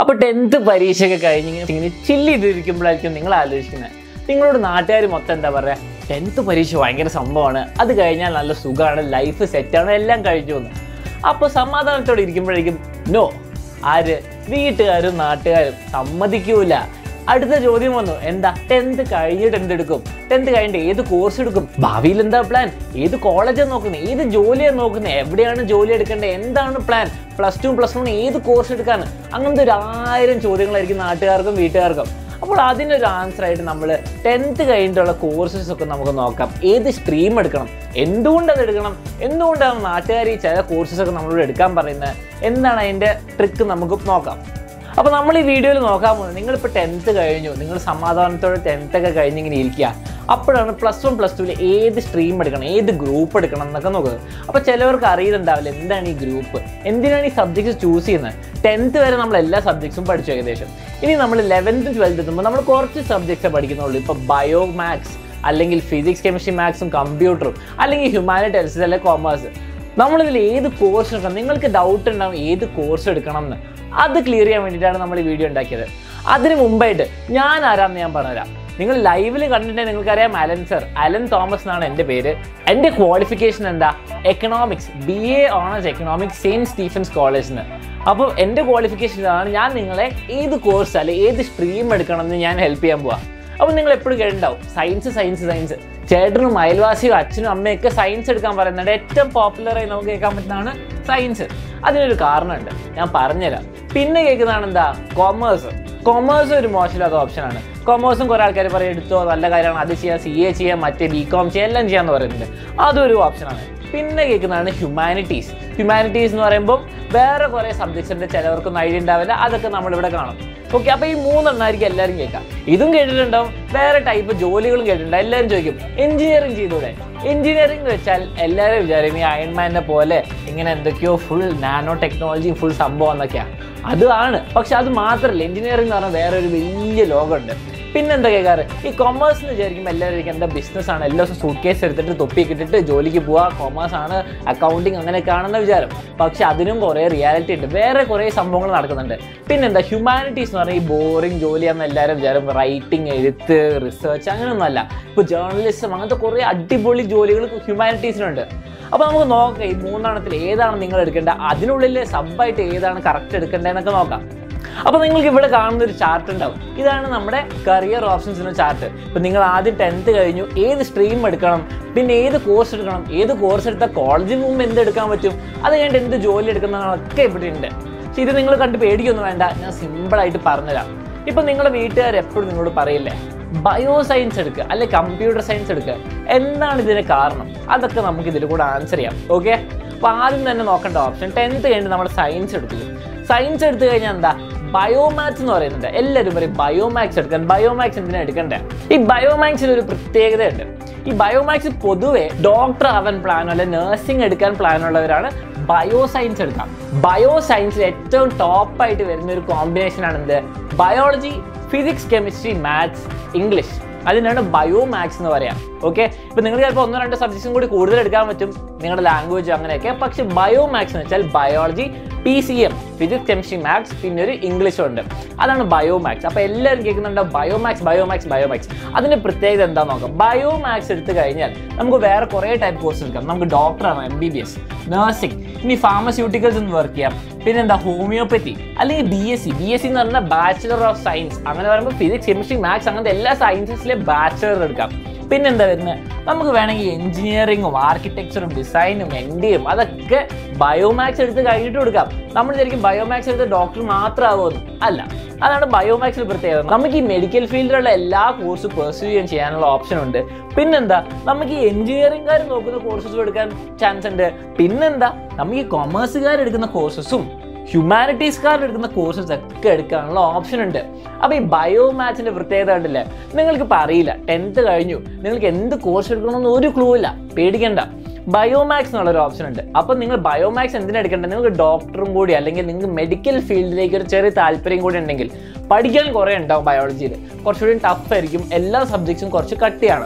അപ്പോൾ ടെൻത്ത് പരീക്ഷയൊക്കെ കഴിഞ്ഞ് ഇങ്ങനെ ഇങ്ങനെ ചില്ല് ചെയ്തിരിക്കുമ്പോഴായിരിക്കും നിങ്ങൾ ആലോചിക്കുന്നത് നിങ്ങളോട് നാട്ടുകാർ മൊത്തം എന്താ പറയുക ടെൻത്ത് പരീക്ഷ ഭയങ്കര സംഭവമാണ് അത് കഴിഞ്ഞാൽ നല്ല സുഖമാണ് ലൈഫ് സെറ്റാണ് എല്ലാം കഴിഞ്ഞു എന്ന് അപ്പോൾ സമാധാനത്തോടെ ഇരിക്കുമ്പോഴേക്കും നോ ആര് വീട്ടുകാരും നാട്ടുകാരും സമ്മതിക്കൂല അടുത്ത ചോദ്യം വന്നു എന്താ ടെൻത്ത് കഴിഞ്ഞിട്ട് എന്തെടുക്കും ടെൻത്ത് കഴിഞ്ഞിട്ട് ഏത് കോഴ്സ് എടുക്കും ഭാവിയിൽ എന്താ പ്ലാൻ ഏത് കോളേജാണ് നോക്കുന്നത് ഏത് ജോലിയാണ് നോക്കുന്നത് എവിടെയാണ് ജോലി എടുക്കേണ്ടത് എന്താണ് plan plus two plus one ഏത് കോഴ്സ് എടുക്കാൻ അങ്ങനത്തെ ഒരു ആയിരം ചോദ്യങ്ങളായിരിക്കും നാട്ടുകാർക്കും വീട്ടുകാർക്കും അപ്പോൾ അതിനൊരു ആൻസർ ആയിട്ട് നമ്മൾ ടെൻത്ത് കഴിഞ്ഞിട്ടുള്ള കോഴ്സസ് ഒക്കെ നമുക്ക് നോക്കാം ഏത് സ്ട്രീം എടുക്കണം എന്തുകൊണ്ട് അത് എടുക്കണം എന്തുകൊണ്ടാണ് നാട്ടുകാർ ഈ ചില കോഴ്സസ് ഒക്കെ നമ്മളോട് എടുക്കാൻ പറയുന്നത് എന്താണ് അതിൻ്റെ ട്രിക്ക് നമുക്ക് നോക്കാം അപ്പോൾ നമ്മൾ ഈ വീഡിയോയിൽ നോക്കാൻ പോകുന്നത് നിങ്ങളിപ്പോൾ ടെൻത്ത് കഴിഞ്ഞു നിങ്ങൾ സമാധാനത്തോടെ ടെൻത്ത് ഒക്കെ കഴിഞ്ഞിങ്ങനെ ഇരിക്കുക അപ്പോഴാണ് പ്ലസ് വൺ പ്ലസ് ടുവിൽ ഏത് സ്ട്രീം എടുക്കണം ഏത് ഗ്രൂപ്പ് എടുക്കണം എന്നൊക്കെ നോക്കുന്നത് അപ്പോൾ ചിലവർക്ക് അറിയുന്നുണ്ടാവില്ല എന്താണ് ഈ ഗ്രൂപ്പ് എന്തിനാണ് ഈ സബ്ജക്ട്സ് ചൂസ് ചെയ്യുന്നത് ടെൻത്ത് വരെ നമ്മൾ എല്ലാ സബ്ജക്ട്സും പഠിച്ചു ഏകദേശം ഇനി നമ്മൾ ലെവൻത്തും ട്വൽത്ത് എത്തുമ്പോൾ നമ്മൾ കുറച്ച് സബ്ജക്ട്സേ പഠിക്കുന്നുള്ളൂ ഇപ്പോൾ ബയോ മാത്സ് അല്ലെങ്കിൽ ഫിസിക്സ് കെമിസ്ട്രി മാത്സും കമ്പ്യൂട്ടറും അല്ലെങ്കിൽ ഹ്യൂമാനിറ്റീസ് അല്ലെങ്കിൽ കോമേഴ്സ് നമ്മളിതിൽ ഏത് കോഴ്സ് എടുക്കണം നിങ്ങൾക്ക് ഡൗട്ട് ഉണ്ടാവും ഏത് കോഴ്സ് എടുക്കണം എന്ന് അത് ക്ലിയർ ചെയ്യാൻ വേണ്ടിയിട്ടാണ് നമ്മൾ ഈ വീഡിയോ ഉണ്ടാക്കിയത് അതിന് മുമ്പായിട്ട് ഞാൻ ആരാന്ന് ഞാൻ പറഞ്ഞുതരാം നിങ്ങൾ ലൈവിൽ കണ്ടിട്ടുണ്ടെങ്കിൽ നിങ്ങൾക്കറിയാം അലൻ സർ അലൻ തോമസ് എന്നാണ് എൻ്റെ പേര് എൻ്റെ ക്വാളിഫിക്കേഷൻ എന്താ economics B A honours economics saint Stephen's കോളേജിൽ നിന്ന് അപ്പോൾ എൻ്റെ ക്വാളിഫിക്കേഷൻ ഇതാണ് ഞാൻ നിങ്ങളെ ഏത് കോഴ്സ് അല്ലെങ്കിൽ ഏത് സ്ട്രീം എടുക്കണം എന്ന് ഞാൻ ഹെൽപ്പ് ചെയ്യാൻ പോവാം അപ്പോൾ നിങ്ങൾ എപ്പോഴും കേട്ടിട്ടുണ്ടാവും സയൻസ് സയൻസ് സയൻസ് ചേട്ടനും അയൽവാസിയും അച്ഛനും അമ്മയൊക്കെ സയൻസ് എടുക്കാൻ പറയുന്നുണ്ട് ഏറ്റവും പോപ്പുലറായി നമുക്ക് കേൾക്കാൻ പറ്റുന്നതാണ് സയൻസ് അതിനൊരു കാരണമുണ്ട് ഞാൻ പറഞ്ഞുതരാം പിന്നെ കേൾക്കുന്നതാണ് എന്താ കൊമേഴ്സ് കൊമേഴ്സ് ഒരു മോശമില്ലാത്ത ഓപ്ഷനാണ് കൊമേഴ്സും കുറേ ആൾക്കാർ പറയും എടുത്തോ നല്ല കാര്യമാണ് അത് ചെയ്യാം സി എ ചെയ്യാം മറ്റേ ബി കോം ചെയ്യാം എല്ലാം ചെയ്യാന്ന് പറയുന്നുണ്ട് അതൊരു ഓപ്ഷനാണ് പിന്നെ കേൾക്കുന്നതാണ് ഹ്യൂമാനിറ്റീസ് ഹ്യൂമാനിറ്റീസ് എന്ന് പറയുമ്പോൾ വേറെ കുറേ സബ്ജക്ട്സ് ഉണ്ട് ചിലവർക്കൊന്നും ഐഡിയ ഉണ്ടാവില്ല അതൊക്കെ നമ്മളിവിടെ കാണും ഓക്കെ അപ്പോൾ ഈ മൂന്നെണ്ണമായിരിക്കും എല്ലാവരും കേൾക്കാം ഇതും കേട്ടിട്ടുണ്ടാവും വേറെ ടൈപ്പ് ജോലികളും കേട്ടിട്ടുണ്ടാവും എല്ലാവരും ചോദിക്കും എഞ്ചിനീയറിംഗ് ചെയ്തൂടെ എഞ്ചിനീയറിംഗ് വെച്ചാൽ എല്ലാവരും വിചാരിക്കും ഈ അയൺമാനെ പോലെ ഇങ്ങനെ എന്തൊക്കെയോ ഫുൾ നാനോ ടെക്നോളജി ഫുൾ സംഭവം എന്നൊക്കെയാണ് അതാണ് പക്ഷെ അത് മാത്രമല്ല എഞ്ചിനീയറിംഗ് എന്ന് പറഞ്ഞാൽ വേറെ ഒരു വലിയ ലോകമുണ്ട് പിന്നെന്താ കേൾക്കാറ് ഈ കൊമേഴ്സ് എന്ന് വിചാരിക്കുമ്പോൾ എല്ലാവരും വിചാരിക്കും എന്താ ബിസിനസ് ആണ് എല്ലാ ദിവസവും സൂട്ട് കേസ് എടുത്തിട്ട് തൊപ്പിയൊക്കെ ഇട്ടിട്ട് ജോലിക്ക് പോവുക കൊമേഴ്സ് ആണ് അക്കൗണ്ടിങ് അങ്ങനെയൊക്കെ ആണെന്ന വിചാരം പക്ഷെ അതിനും കുറേ റിയാലിറ്റി ഉണ്ട് വേറെ കുറേ സംഭവങ്ങൾ നടക്കുന്നുണ്ട് പിന്നെന്താ ഹ്യൂമാനിറ്റീസ് എന്ന് പറഞ്ഞാൽ ഈ ബോറിംഗ് ജോലിയാണെന്ന് എല്ലാവരും വിചാരം റൈറ്റിംഗ് എഴുത്ത് റിസർച്ച് അങ്ങനെയൊന്നുമല്ല ഇപ്പോൾ ജേർണലിസം അങ്ങനത്തെ കുറേ അടിപൊളി ജോലികൾ ഹ്യൂമാനിറ്റീസിനുണ്ട് അപ്പോൾ നമുക്ക് നോക്കാം ഈ മൂന്നെണ്ണത്തിൽ ഏതാണ് നിങ്ങൾ എടുക്കേണ്ടത് അതിനുള്ളിൽ സബ്ബായിട്ട് ഏതാണ് കറക്റ്റ് എടുക്കേണ്ടതെന്നൊക്കെ നോക്കാം അപ്പോൾ നിങ്ങൾക്ക് ഇവിടെ കാണുന്ന ഒരു ചാർട്ട് ഉണ്ടാവും ഇതാണ് നമ്മുടെ കരിയർ ഓപ്ഷൻസിൻ്റെ ചാർട്ട് ഇപ്പം നിങ്ങൾ ആദ്യം ടെൻത്ത് കഴിഞ്ഞു ഏത് സ്ട്രീം എടുക്കണം പിന്നെ ഏത് കോഴ്സ് എടുക്കണം ഏത് കോഴ്സ് എടുത്താൽ കോളേജിന് മുമ്പ് എന്ത് എടുക്കാൻ പറ്റും അത് കഴിഞ്ഞിട്ട് എന്ത് ജോലി എടുക്കുന്നതൊക്കെ ഇവിടെ ഉണ്ട് പക്ഷേ ഇത് നിങ്ങൾ കണ്ട് പേടിക്കൊന്നും വേണ്ട ഞാൻ സിമ്പിളായിട്ട് പറഞ്ഞുതരാം ഇപ്പം നിങ്ങളുടെ വീട്ടുകാർ എപ്പോഴും നിങ്ങളോട് പറയില്ലേ ബയോ സയൻസ് എടുക്കുക അല്ലെ കമ്പ്യൂട്ടർ സയൻസ് എടുക്കുക എന്താണ് ഇതിന് കാരണം അതൊക്കെ നമുക്ക് ഇതിൽ കൂടെ ആൻസർ ചെയ്യാം ഓക്കെ അപ്പോൾ ആദ്യം തന്നെ നോക്കേണ്ട ഓപ്ഷൻ ടെൻത്ത് കഴിഞ്ഞ് നമ്മൾ സയൻസ് എടുക്കുക സയൻസ് എടുത്തു കഴിഞ്ഞാൽ എന്താ ബയോമാത്സ് എന്ന് പറയുന്നുണ്ട് എല്ലാവരും പറയും ബയോമാക്സ് എടുക്കാൻ ബയോമാക്സ് എന്തിനാ എടുക്കണ്ടേ ഈ ബയോമാക്സിന് ഒരു പ്രത്യേകതയുണ്ട് ഈ ബയോമാക്സ് പൊതുവെ ഡോക്ടർ ആവാൻ പ്ലാനോ അല്ലെ നഴ്സിംഗ് എടുക്കാൻ പ്ലാൻ ഉള്ളവരാണ് ബയോ സയൻസ് എടുക്കാം ബയോ സയൻസിൽ ഏറ്റവും ടോപ്പായിട്ട് വരുന്ന ഒരു കോമ്പിനേഷനാണ് എന്ത് biology physics chemistry maths English അതിനാണ് ബയോ മാത്സ് എന്ന് പറയാം ഓക്കെ ഇപ്പൊ നിങ്ങൾ ചിലപ്പോൾ ഒന്നോ രണ്ടോ സബ്ജക്ട്സും കൂടി കൂടുതൽ എടുക്കാൻ പറ്റും നിങ്ങളുടെ ലാംഗ്വേജ് അങ്ങനെയൊക്കെ പക്ഷെ ബയോ മാത്സ് എന്ന് വെച്ചാൽ biology P C M physics chemistry maths പിന്നെ ഒരു ഇംഗ്ലീഷും ഉണ്ട് അതാണ് ബയോ മാത്സ് അപ്പോൾ എല്ലാവരും കേൾക്കുന്നുണ്ട് bio maths bio maths bio maths അതിന്റെ പ്രത്യേകത എന്താണെന്ന് നോക്കാം ബയോ മാത്സ് എടുത്തു കഴിഞ്ഞാൽ നമുക്ക് വേറെ കുറേ ടൈപ്പ് കോഴ്സ് എടുക്കാം നമുക്ക് ഡോക്ടറാണ് M B B S nursing ഇനി ഫാർമസ്യൂട്ടിക്കൽസ് എന്ന് വർക്ക് ചെയ്യാം പിന്നെ എന്താ ഹോമിയോപ്പതി അല്ലെങ്കിൽ B S C B S C എന്ന് പറഞ്ഞാൽ ബാച്ചിലർ ഓഫ് സയൻസ് അങ്ങനെ പറയുമ്പോൾ ഫിസിക്സ് കെമിസ്ട്രി മാത്സ് അങ്ങനത്തെ എല്ലാ സയൻസസിലെ ബാച്ചിലർ എടുക്കാം പിന്നെന്താ വരുന്നത് നമുക്ക് വേണമെങ്കിൽ എഞ്ചിനീയറിങ്ങും ആർക്കിടെക്ചറും ഡിസൈനും എൻ ഡിയും അതൊക്കെ ബയോമാക്സ് എടുത്ത് കഴിഞ്ഞിട്ട് കൊടുക്കാം നമ്മൾ ശരിക്കും ബയോമാക്സ് എടുത്ത് ഡോക്ടർ മാത്രമാകുമെന്ന് അല്ല അതാണ് ബയോമാക്സിൽ പ്രത്യേകത നമുക്ക് ഈ മെഡിക്കൽ ഫീൽഡിലുള്ള എല്ലാ കോഴ്സും പെർസ്യൂ ചെയ്യാൻ ചെയ്യാനുള്ള ഓപ്ഷൻ ഉണ്ട് പിന്നെന്താ നമുക്ക് ഈ എഞ്ചിനീയറിംഗുകാർ നോക്കുന്ന കോഴ്സസും എടുക്കാൻ ചാൻസ് ഉണ്ട് പിന്നെന്താ നമുക്ക് ഈ കൊമേഴ്സുകാർ എടുക്കുന്ന കോഴ്സസും ഹ്യൂമാനിറ്റീസ്കാർ എടുക്കുന്ന കോഴ്സസ് ഒക്കെ എടുക്കാനുള്ള ഓപ്ഷൻ ഉണ്ട് അപ്പോൾ ഈ ബയോ മാത്സിൻ്റെ പ്രത്യേകത കണ്ടില്ലേ നിങ്ങൾക്ക് ഇപ്പോൾ അറിയില്ല ടെൻത്ത് കഴിഞ്ഞു നിങ്ങൾക്ക് എന്ത് കോഴ്സ് എടുക്കണമെന്ന് ഒരു ക്ലൂ ഇല്ല പേടിക്കണ്ട ബയോമാക്സ് എന്നുള്ളൊരു ഓപ്ഷൻ ഉണ്ട് അപ്പോൾ നിങ്ങൾ ബയോമാക്സ് എന്തിനാ എടുക്കേണ്ടത് നിങ്ങൾക്ക് ഡോക്ടറും കൂടി അല്ലെങ്കിൽ നിങ്ങൾക്ക് മെഡിക്കൽ ഫീൽഡിലേക്ക് ഒരു ചെറിയ താല്പര്യം കൂടി ഉണ്ടെങ്കിൽ പഠിക്കാൻ കുറേ ഉണ്ടാവും ബയോളജിയിൽ കുറച്ചുകൂടി ടഫ് ആയിരിക്കും എല്ലാ സബ്ജക്ട്സും കുറച്ച് കട്ടിയാണ്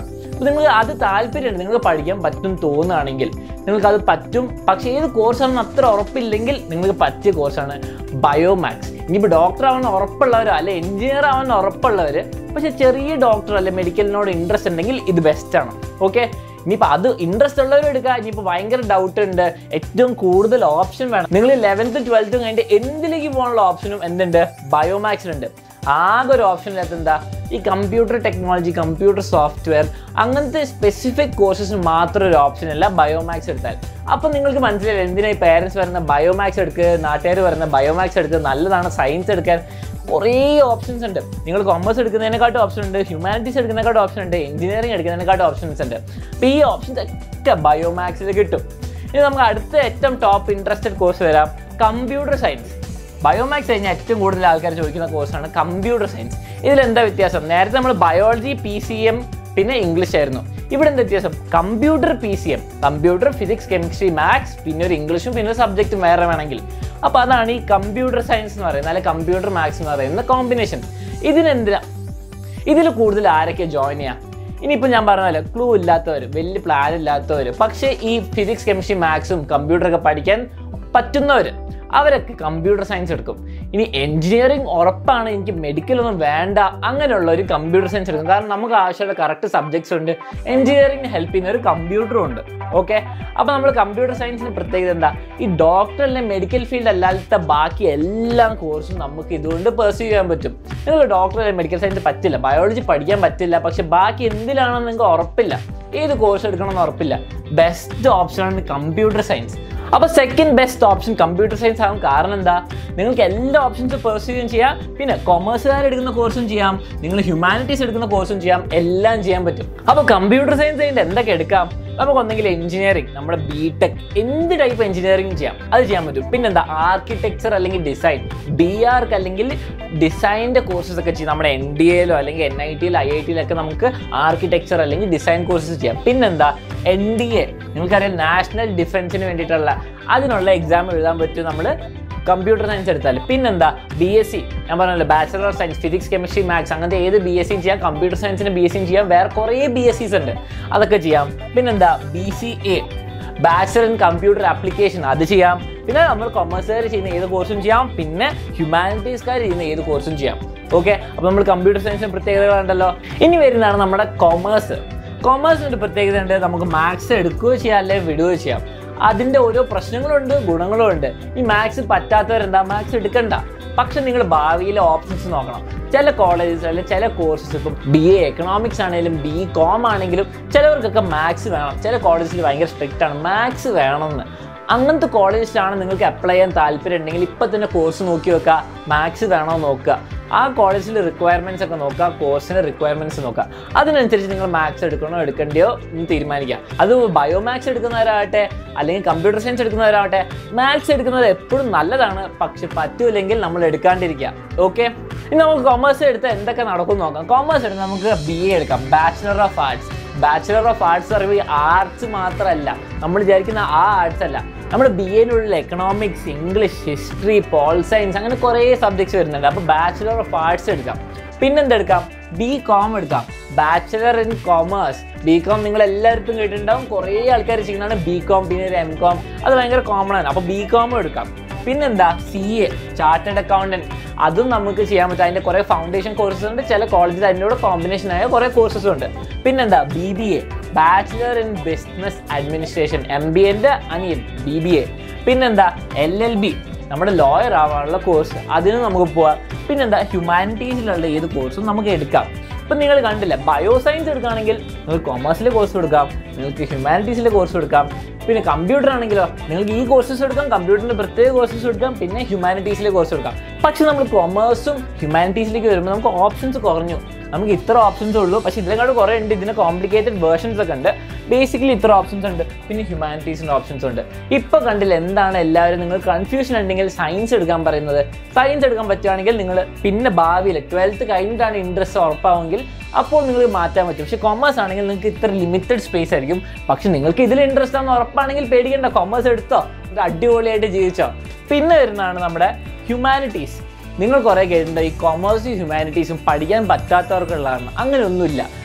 അപ്പോൾ നിങ്ങൾക്ക് അത് താല്പര്യമുണ്ട് നിങ്ങൾക്ക് പഠിക്കാൻ പറ്റും തോന്നുകയാണെങ്കിൽ നിങ്ങൾക്ക് അത് പറ്റും പക്ഷേ ഏത് കോഴ്സാണെന്ന് അത്ര ഉറപ്പില്ലെങ്കിൽ നിങ്ങൾക്ക് പറ്റിയ കോഴ്സാണ് ബയോമാക്സ് ഇനിയിപ്പോൾ ഡോക്ടർ ആവാൻ ഉറപ്പുള്ളവരോ അല്ലെ എഞ്ചിനീയർ ആവാൻ ഉറപ്പുള്ളവർ പക്ഷെ ചെറിയ ഡോക്ടർ അല്ലെ മെഡിക്കലിനോട് ഇൻട്രസ്റ്റ് ഉണ്ടെങ്കിൽ ഇത് ബെസ്റ്റാണ് ഓക്കെ ഇനിയിപ്പോൾ അത് ഇൻട്രസ്റ്റ് ഉള്ളവരും എടുക്കുക ഇനിയിപ്പോൾ ഭയങ്കര ഡൗട്ട് ഉണ്ട് ഏറ്റവും കൂടുതൽ ഓപ്ഷൻ വേണം നിങ്ങൾ ലെവൻത്ത് ട്വൽത്തും കഴിഞ്ഞിട്ട് എന്തിലേക്ക് പോകാനുള്ള ഓപ്ഷനും എന്തുണ്ട് ബയോമാക്സിനുണ്ട് ആകെ ഒരു ഓപ്ഷൻ ഇല്ലാത്ത എന്താ ഈ കമ്പ്യൂട്ടർ ടെക്നോളജി കമ്പ്യൂട്ടർ സോഫ്റ്റ്വെയർ അങ്ങനത്തെ സ്പെസിഫിക് കോഴ്സസിന് മാത്രം ഒരു ഓപ്ഷൻ അല്ല ബയോമാക്സ് എടുത്താൽ അപ്പം നിങ്ങൾക്ക് മനസ്സിലായില്ല എന്തിനാ ഈ പേരൻസ് പറയുന്ന ബയോമാക്സ് എടുക്കുക നാട്ടുകാർ പറയുന്ന ബയോമാക്സ് എടുക്കുക നല്ലതാണ് സയൻസ് എടുക്കാൻ കുറേ ഓപ്ഷൻസ് ഉണ്ട് നിങ്ങൾ കോമേഴ്സ് എടുക്കുന്നതിനെക്കാട്ടും ഓപ്ഷൻ ഉണ്ട് ഹ്യൂമാനിറ്റീസ് എടുക്കുന്നതിനെക്കാട്ടും ഓപ്ഷൻ ഉണ്ട് എഞ്ചിനീയറിംഗ് എടുക്കുന്നതിനെക്കാട്ടും ഓപ്ഷൻസ് ഉണ്ട് അപ്പോൾ ഈ ഓപ്ഷൻസ് ഒക്കെ ബയോമാക്സിൽ കിട്ടും ഇനി നമുക്ക് അടുത്ത ഏറ്റവും ടോപ്പ് ഇൻട്രസ്റ്റഡ് കോഴ്സ് വരാം കമ്പ്യൂട്ടർ സയൻസ് ബയോമാക്സ് കഴിഞ്ഞാൽ ഏറ്റവും കൂടുതൽ ആൾക്കാർ ചോദിക്കുന്ന കോഴ്സാണ് കമ്പ്യൂട്ടർ സയൻസ് ഇതിലെന്താ വ്യത്യാസം നേരത്തെ നമ്മൾ ബയോളജി പി സി എം പിന്നെ ഇംഗ്ലീഷ് ആയിരുന്നു ഇവിടെ എന്താ വ്യത്യാസം computer P C M computer physics chemistry maths പിന്നെ ഒരു ഇംഗ്ലീഷും പിന്നെ ഒരു സബ്ജക്റ്റും വേറെ വേണമെങ്കിൽ അപ്പോൾ അതാണ് ഈ കമ്പ്യൂട്ടർ സയൻസ് എന്ന് പറയുന്നത് അല്ലെങ്കിൽ കമ്പ്യൂട്ടർ മാത്സ് എന്ന് പറയുന്ന കോമ്പിനേഷൻ ഇതിനെന്തിനാ ഇതിൽ കൂടുതൽ ആരൊക്കെ ജോയിൻ ചെയ്യാം ഇനിയിപ്പോൾ ഞാൻ പറഞ്ഞല്ലോ ക്ലൂ ഇല്ലാത്തവർ വലിയ പ്ലാൻ ഇല്ലാത്തവർ പക്ഷേ ഈ ഫിസിക്സ് കെമിസ്ട്രി മാത്സും കമ്പ്യൂട്ടറൊക്കെ പഠിക്കാൻ പറ്റുന്നവർ അവരൊക്കെ കമ്പ്യൂട്ടർ സയൻസ് എടുക്കും ഇനി എഞ്ചിനീയറിംഗ് ഉറപ്പാണ് എനിക്ക് മെഡിക്കൽ ഒന്നും വേണ്ട അങ്ങനെയുള്ള ഒരു കമ്പ്യൂട്ടർ സയൻസ് എടുക്കും കാരണം നമുക്ക് ആവശ്യമുള്ള കറക്റ്റ് സബ്ജക്ട്സ് ഉണ്ട് എഞ്ചിനീയറിംഗിന് ഹെൽപ്പ് ചെയ്യുന്ന ഒരു കമ്പ്യൂട്ടറും ഉണ്ട് ഓക്കെ അപ്പോൾ നമ്മൾ കമ്പ്യൂട്ടർ സയൻസിന് പ്രത്യേകത എന്താ ഈ ഡോക്ടർ അല്ലെങ്കിൽ മെഡിക്കൽ ഫീൽഡ് അല്ലാത്ത ബാക്കി എല്ലാ കോഴ്സും നമുക്ക് ഇതുകൊണ്ട് പെർസ്യൂ ചെയ്യാൻ പറ്റും നിങ്ങൾ ഡോക്ടർ അല്ലെങ്കിൽ മെഡിക്കൽ സയൻസ് പറ്റില്ല ബയോളജി പഠിക്കാൻ പറ്റില്ല പക്ഷെ ബാക്കി എന്തിലാണെന്ന് നിങ്ങൾക്ക് ഉറപ്പില്ല ഏത് കോഴ്സ് എടുക്കണമെന്ന് ഉറപ്പില്ല ബെസ്റ്റ് ഓപ്ഷനാണ് കമ്പ്യൂട്ടർ സയൻസ് അപ്പോൾ second best option computer science ആകും കാരണം എന്താ നിങ്ങൾക്ക് എല്ലാ ഓപ്ഷൻസും പെർസ്യൂ ചെയ്യാം പിന്നെ കൊമേഴ്സുകാർ എടുക്കുന്ന കോഴ്സും ചെയ്യാം നിങ്ങൾ ഹ്യൂമാനിറ്റീസ് എടുക്കുന്ന കോഴ്സും ചെയ്യാം എല്ലാം ചെയ്യാൻ പറ്റും അപ്പോൾ കമ്പ്യൂട്ടർ സയൻസ് കഴിഞ്ഞിട്ട് എന്തൊക്കെ എടുക്കാം നമുക്ക് ഒന്നെങ്കിൽ എഞ്ചിനീയറിംഗ് നമ്മുടെ ബി ടെക് എന്ത് ടൈപ്പ് എഞ്ചിനീയറിംഗ് ചെയ്യാം അത് ചെയ്യാൻ പറ്റും പിന്നെന്താ ആർക്കിടെക്ചർ അല്ലെങ്കിൽ ഡിസൈൻ ബി ആർക്ക് അല്ലെങ്കിൽ ഡിസൈനിൻ്റെ കോഴ്സസ് ഒക്കെ ചെയ്യാം നമ്മുടെ എൻ ഡി എയിലോ അല്ലെങ്കിൽ എൻ ഐ ടിയിലോ ഐ ഐ ടിയിലൊക്കെ നമുക്ക് ആർക്കിടെക്ചർ അല്ലെങ്കിൽ ഡിസൈൻ കോഴ്സസ് ചെയ്യാം പിന്നെന്താ എൻ ഡി എ നിങ്ങൾക്കറിയാം നാഷണൽ ഡിഫൻസിന് വേണ്ടിയിട്ടുള്ള അതിനുള്ള എക്സാം എഴുതാൻ പറ്റും നമ്മൾ കമ്പ്യൂട്ടർ സയൻസ് എടുത്താൽ പിന്നെന്താ ബി എസ് സി ഞാൻ പറഞ്ഞല്ലോ bachelor of science physics chemistry maths അങ്ങനത്തെ ഏത് ബി എസ് സിയും ചെയ്യാം കമ്പ്യൂട്ടർ സയൻസിന് ബി എസ് സിയും ചെയ്യാം വേറെ കുറേ ബി എസ് സിസ് ഉണ്ട് അതൊക്കെ ചെയ്യാം പിന്നെന്താ B C A bachelor in computer application അത് ചെയ്യാം പിന്നെ നമ്മൾ കൊമേഴ്സുകാർ ചെയ്യുന്ന ഏത് കോഴ്സും ചെയ്യാം പിന്നെ ഹ്യൂമാനിറ്റീസ്കാർ ചെയ്യുന്ന ഏത് കോഴ്സും ചെയ്യാം ഓക്കെ അപ്പോൾ നമ്മൾ കമ്പ്യൂട്ടർ സയൻസിന് പ്രത്യേകതകളുണ്ടല്ലോ ഇനി വരുന്നതാണ് നമ്മുടെ കൊമേഴ്സ് കൊമേഴ്സിൻ്റെ പ്രത്യേകത ഉണ്ട് നമുക്ക് മാത്സ് എടുക്കുകയോ ചെയ്യാം അല്ലെങ്കിൽ വിടുകയോ ചെയ്യാം അതിൻ്റെ ഓരോ പ്രശ്നങ്ങളുണ്ട് ഗുണങ്ങളും ഉണ്ട് ഈ മാത്സ് പറ്റാത്തവരെന്താ മാത്സ് എടുക്കണ്ട പക്ഷെ നിങ്ങൾ ഭാവിയിലെ ഓപ്ഷൻസ് നോക്കണം ചില കോളേജസ് അല്ലെങ്കിൽ ചില കോഴ്സസ് ഇപ്പം ബി എ എക്കണോമിക്സ് ആണെങ്കിലും ബി കോം ആണെങ്കിലും ചിലവർക്കൊക്കെ മാത്സ് വേണം ചില കോളേജിൽ ഭയങ്കര സ്ട്രിക്റ്റ് ആണ് മാത്സ് വേണമെന്ന് അങ്ങനത്തെ കോളേജിലാണ് നിങ്ങൾക്ക് അപ്ലൈ ചെയ്യാൻ താല്പര്യം ഉണ്ടെങ്കിൽ ഇപ്പം തന്നെ കോഴ്സ് നോക്കി വെക്കുക മാത്സ് വേണോ നോക്കുക ആ കോളേജിൽ റിക്വയർമെൻറ്റ്സ് ഒക്കെ നോക്കുക കോഴ്സിൻ്റെ റിക്വയർമെൻറ്റ്സ് നോക്കുക അതിനനുസരിച്ച് നിങ്ങൾ മാത്സ് എടുക്കണോ എടുക്കണ്ടയോ എന്ന് തീരുമാനിക്കുക അത് ബയോമാത്സ് എടുക്കുന്നവരാകട്ടെ അല്ലെങ്കിൽ കമ്പ്യൂട്ടർ സയൻസ് എടുക്കുന്നവരാകട്ടെ മാത്സ് എടുക്കുന്നത് എപ്പോഴും നല്ലതാണ് പക്ഷെ പറ്റൂല്ലെങ്കിൽ നമ്മൾ എടുക്കാണ്ടിരിക്കുക ഓക്കെ ഇനി നമുക്ക് കൊമേഴ്സ് എടുത്ത് എന്തൊക്കെ നടക്കും എന്ന് നോക്കാം കൊമേഴ്സ് എടുത്ത് നമുക്ക് ബി എ എടുക്കാം bachelor of arts bachelor of arts പറയുമ്പോൾ ആർട്സ് മാത്രമല്ല നമ്മൾ വിചാരിക്കുന്ന ആ ആർട്സ് അല്ല നമ്മുടെ ബി എയിലുള്ള economics English history pol science അങ്ങനെ കുറേ സബ്ജക്ട്സ് വരുന്നുണ്ട് അപ്പോൾ ബാച്ചിലർ ഓഫ് ആർട്സ് എടുക്കാം പിന്നെന്തെടുക്കാം ബി കോം എടുക്കാം bachelor in commerce B com നിങ്ങൾ എല്ലായിടത്തും കേട്ടിട്ടുണ്ടാവും കുറേ ആൾക്കാർ ചെയ്യുന്നതാണ് ബി കോം പിന്നെ ഒരു എം കോം അത് ഭയങ്കര കോമൺ ആണ് അപ്പോൾ ബി കോമും എടുക്കാം പിന്നെന്താ സി എ ചാർട്ടേഡ് അക്കൗണ്ടൻറ്റ് അതും നമുക്ക് ചെയ്യാൻ പറ്റും അതിൻ്റെ കുറേ ഫൗണ്ടേഷൻ കോഴ്സസ് ഉണ്ട് ചില കോളേജിൽ അതിൻ്റെ കൂടെ കോമ്പിനേഷൻ ആയ കുറേ കോഴ്സസ് ഉണ്ട് പിന്നെന്താ B B A bachelor in business administration M B എൻ്റെ അനിയൻ ബി ബി എ പിന്നെന്താ എൽ എൽ ബി നമ്മുടെ ലോയർ ആവാനുള്ള കോഴ്സ് അതിന് നമുക്ക് പോവാം പിന്നെന്താ ഹ്യൂമാനിറ്റീസിലുള്ള ഏത് കോഴ്സും നമുക്ക് എടുക്കാം ഇപ്പം നിങ്ങൾ കണ്ടില്ല ബയോ സയൻസ് എടുക്കുകയാണെങ്കിൽ നിങ്ങൾക്ക് കൊമേഴ്സിലെ കോഴ്സ് എടുക്കാം നിങ്ങൾക്ക് ഹ്യൂമാനിറ്റീസിലെ കോഴ്സ് എടുക്കാം പിന്നെ കമ്പ്യൂട്ടർ ആണെങ്കിലോ നിങ്ങൾക്ക് ഈ കോഴ്സസ് എടുക്കാം കമ്പ്യൂട്ടറിൻ്റെ പ്രത്യേക കോഴ്സസ് എടുക്കാം പിന്നെ ഹ്യൂമാനിറ്റീസിലെ കോഴ്സ് എടുക്കാം പക്ഷെ നമ്മൾ കൊമേഴ്സും ഹ്യൂമാനിറ്റീസിലേക്ക് വരുമ്പോൾ നമുക്ക് ഓപ്ഷൻസ് കുറഞ്ഞു നമുക്ക് ഇത്ര ഓപ്ഷൻസ് ഉള്ളൂ പക്ഷേ ഇതിനെക്കാളും കുറേ ഉണ്ട് ഇതിന് കോംപ്ലിക്കേറ്റഡ് വേർഷൻസ് ഒക്കെ ഉണ്ട് ബേസിക്കലി ഇത്ര ഓപ്ഷൻസ് ഉണ്ട് പിന്നെ ഹ്യൂമാനിറ്റീസിൻ്റെ ഓപ്ഷൻസ് ഉണ്ട് ഇപ്പോൾ കണ്ടില്ല എന്താണ് എല്ലാവരും നിങ്ങൾ കൺഫ്യൂഷൻ ഉണ്ടെങ്കിൽ സയൻസ് എടുക്കാൻ പറയുന്നത് സയൻസ് എടുക്കാൻ പറ്റുകയാണെങ്കിൽ നിങ്ങൾ പിന്നെ ഭാവിയിൽ ട്വൽത്ത് കഴിഞ്ഞിട്ടാണ് ഇൻട്രസ്റ്റ് ഉറപ്പാവുമെങ്കിൽ അപ്പോൾ നിങ്ങൾ മാറ്റാൻ പറ്റും പക്ഷേ കൊമേഴ്സ് ആണെങ്കിൽ നിങ്ങൾക്ക് ഇത്ര ലിമിറ്റഡ് സ്പേസ് ആയിരിക്കും പക്ഷെ നിങ്ങൾക്ക് ഇതിൽ ഇൻട്രസ്റ്റ് ആണെന്ന് ഉറപ്പാണെങ്കിൽ പേടിക്കേണ്ട കൊമേഴ്സ് എടുത്തോ ഇത് അടിപൊളിയായിട്ട് ജീവിച്ചോ പിന്നെ വരുന്നതാണ് നമ്മുടെ ഹ്യൂമാനിറ്റീസ് നിങ്ങൾ കുറേ കേട്ടിട്ടുണ്ട് ഈ കൊമേഴ്സും ഹ്യൂമാനിറ്റീസും പഠിക്കാൻ പറ്റാത്തവർക്കുള്ളതാണ് അങ്ങനെയൊന്നുമില്ല